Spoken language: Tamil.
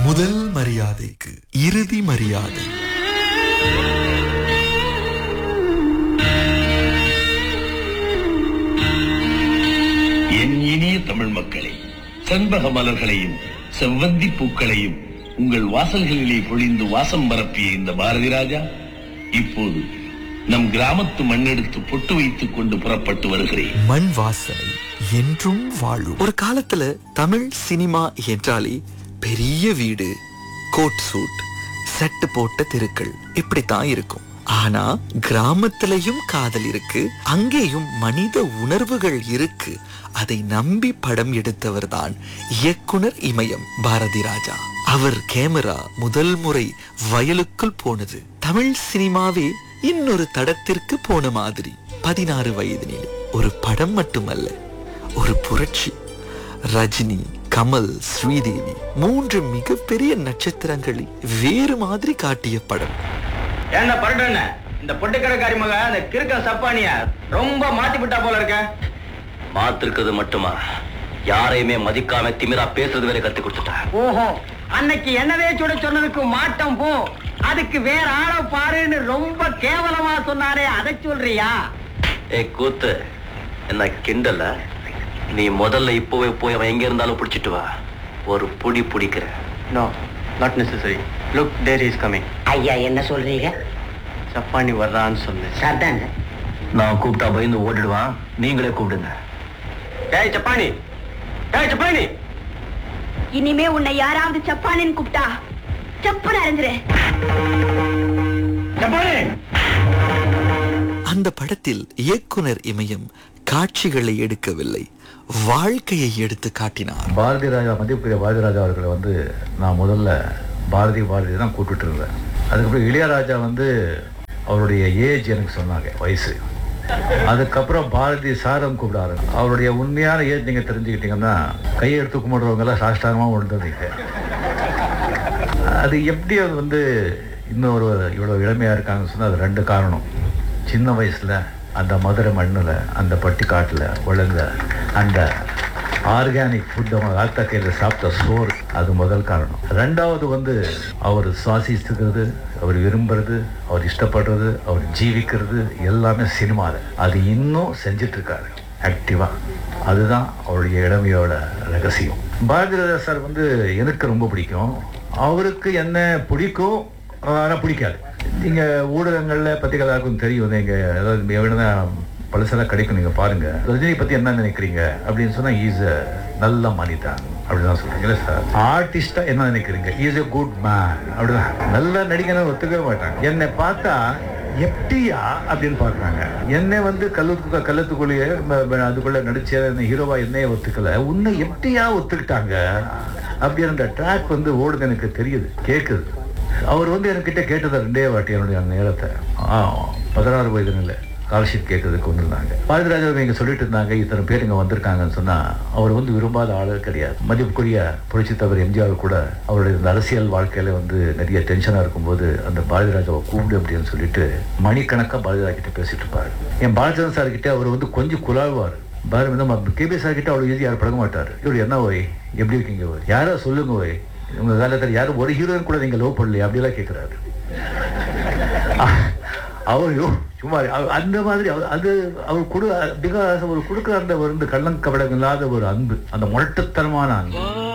முதல் மரியாதைக்கு இறுதி மரியாதை என் இனிய தமிழ் மக்களே செண்பக மலர்களையும் செவ்வந்தி பூக்களையும் உங்கள் வாசல்களிலே பொழிந்து வாசம் பரப்பிய இந்த பாரதி ராஜா இப்போது நம் கிராமத்து மண்ணெடுத்து பொட்டு வைத்துக் கொண்டு புறப்பட்டு வருகிறேன் மண் வாசனை என்றும் வாழும் ஒரு காலத்துல தமிழ் சினிமா என்றாலே பெரிய வீடு கோட் சூட் செட்டு போட்ட தெருக்கள் இப்படித்தான் இருக்கும் ஆனா கிராமத்திலையும் காதல் இருக்கு அங்கேயும் மனித உணர்வுகள் இருக்கு அதை நம்பி படம் எடுத்தவர் தான் இயக்குனர் இமயம் பாரதி ராஜா அவர் கேமரா முதல் முறை வயலுக்குள் போனது தமிழ் சினிமாவே இன்னொரு தடத்திற்கு போன மாதிரி பதினாறு வயதினில் ஒரு படம் மட்டுமல்ல ஒரு புரட்சி ரஜினி கமல் ஸ்ரீதேவி மூன்று மிகப்பெரிய நட்சத்திரங்களை வேறு மாதிரி காட்டிய படம் என்ன பரட்டண்ண இந்த பொட்டுக்கடைக்காரி மக அந்த கிறுக்க சப்பானிய ரொம்ப மாத்தி விட்டா போல இருக்க மாத்திருக்கிறது மட்டுமா யாரையுமே மதிக்காம திமிரா பேசுறது வேற கத்து கொடுத்துட்டா ஓஹோ அன்னைக்கு என்னவே சுட சொன்னதுக்கு மாட்டம் போ அதுக்கு வேற ஆள பாருன்னு ரொம்ப கேவலமா சொன்னாரே அதை சொல்றியா ஏ கூத்து என்ன கிண்டல நீ முதல்ல இப்பவே போய் அவன் எங்க இருந்தாலும் பிடிச்சிட்டு வா ஒரு புடி பிடிக்கிற no not necessary look there is coming ஐயா என்ன சொல்றீங்க சப்பானி வர்றான்னு சொன்னேன் சாதாங்க நான் கூப்பிட்டா பயந்து ஓடிடுவான் நீங்களே கூப்பிடுங்க ஏய் சப்பானி ஏய் சப்பானி இனிமே உன்னை யாராவது சப்பானின்னு கூப்பிட்டா சப்புன்னு அறிஞ்சிரு சப்பானி அந்த படத்தில் இயக்குனர் இமயம் காட்சிகளை எடுக்கவில்லை வாழ்க்கையை எடுத்து காட்டினார் பாரதி ராஜா மதிப்புக்குரிய பாரதி ராஜா அவர்களை வந்து நான் முதல்ல பாரதி பாரதி தான் கூப்பிட்டு இருந்தேன் அதுக்கப்புறம் இளையராஜா வந்து அவருடைய ஏஜ் எனக்கு சொன்னாங்க வயசு அதுக்கப்புறம் பாரதி சாரம் கூப்பிட ஆரம்பி அவருடைய உண்மையான ஏஜ் நீங்கள் தெரிஞ்சுக்கிட்டீங்கன்னா கையை எடுத்து கும்பிடுறவங்கெல்லாம் சாஷ்டாங்கமாக விழுந்ததுங்க அது எப்படி அது வந்து இன்னொரு இவ்வளோ இளமையாக இருக்காங்கன்னு சொன்னால் அது ரெண்டு காரணம் சின்ன வயசில் அந்த மதுரை மண்ணில் அந்த பட்டிக்காட்டில் விழுந்த அந்த ஆர்கானிக் ஃபுட் அவங்க ஆத்தாக்கையில் சாப்பிட்ட சோறு அது முதல் காரணம் ரெண்டாவது வந்து அவர் சுவாசிச்சுக்கிறது அவர் விரும்புறது அவர் இஷ்டப்படுறது அவர் ஜீவிக்கிறது எல்லாமே சினிமாவில் அது இன்னும் செஞ்சுட்டு இருக்காரு ஆக்டிவாக அதுதான் அவருடைய இளமையோட ரகசியம் பாரதி ராஜா சார் வந்து எனக்கு ரொம்ப பிடிக்கும் அவருக்கு என்ன பிடிக்கும் ஆனால் பிடிக்காது நீங்கள் ஊடகங்களில் பற்றி எல்லாருக்கும் தெரியும் நீங்கள் ஏதாவது எவ்வளோ பழசெல்லாம் கிடைக்கும் நீங்கள் பாருங்கள் ரஜினி பற்றி என்ன நினைக்கிறீங்க அப்படின்னு சொன்னால் ஈஸ் அ நல்ல மனிதன் அப்படிதான் சொல்றீங்க இல்லை சார் ஆர்டிஸ்டா என்ன நினைக்கிறீங்க இஸ் a குட் மேன் அப்படிதான் நல்ல நடிகனை ஒத்துக்கவே மாட்டாங்க என்னை பார்த்தா எப்படியா அப்படின்னு பார்க்குறாங்க என்னை வந்து கல்லூத்து கள்ளத்துக்குள்ளேயே ம- ம- அதுக்குள்ள நடிச்ச அந்த ஹீரோவா என்னைய ஒத்துக்கல உன்னை எப்படியா ஒத்துக்கிட்டாங்க அப்படின்ற ட்ராக் வந்து ஓடுது எனக்கு தெரியுது கேட்குது அவர் வந்து என்கிட்ட கேட்டது ரெண்டே வாட்டி என்னுடைய அந்த நேரத்தை ஆ பதினாறு வயது இல்லை ஸ்காலர்ஷிப் கேட்கறதுக்கு வந்திருந்தாங்க பாரதிராஜா இங்க சொல்லிட்டு இருந்தாங்க இத்தனை பேர் இங்கே வந்திருக்காங்கன்னு சொன்னால் அவர் வந்து விரும்பாத ஆளே கிடையாது மதிப்புக்குரிய புரட்சி தவிர எம்ஜிஆர் கூட அவருடைய இந்த அரசியல் வாழ்க்கையில வந்து நிறைய டென்ஷனாக இருக்கும்போது அந்த பாரதிராஜாவை கூப்பிடு அப்படின்னு சொல்லிட்டு மணிக்கணக்காக பாரதிராஜா கிட்ட பேசிட்டு இருப்பாரு என் பாலச்சந்திரன் சார் கிட்ட அவர் வந்து கொஞ்சம் குழாழ்வார் பாரதி நம்ம கேபி சார் கிட்ட அவ்வளோ ஈஸி யாரும் பழக மாட்டார் இவர் என்ன ஓய் எப்படி இருக்கீங்க ஓய் யாரோ சொல்லுங்க ஓய் உங்க காலத்தில் யாரும் ஒரு ஹீரோயின் கூட நீங்க லவ் பண்ணலையா அப்படியெல்லாம் கேட்குறாரு அவர் யோ, சும்மா அவ- அந்த மாதிரி அவர் அது அவர் கொடு பிகாஸ் அவர் கொடுக்குற அந்த ஒரு கள்ளங்கபடம் இல்லாத ஒரு அன்பு அந்த முரட்டுத்தனமான அன்பு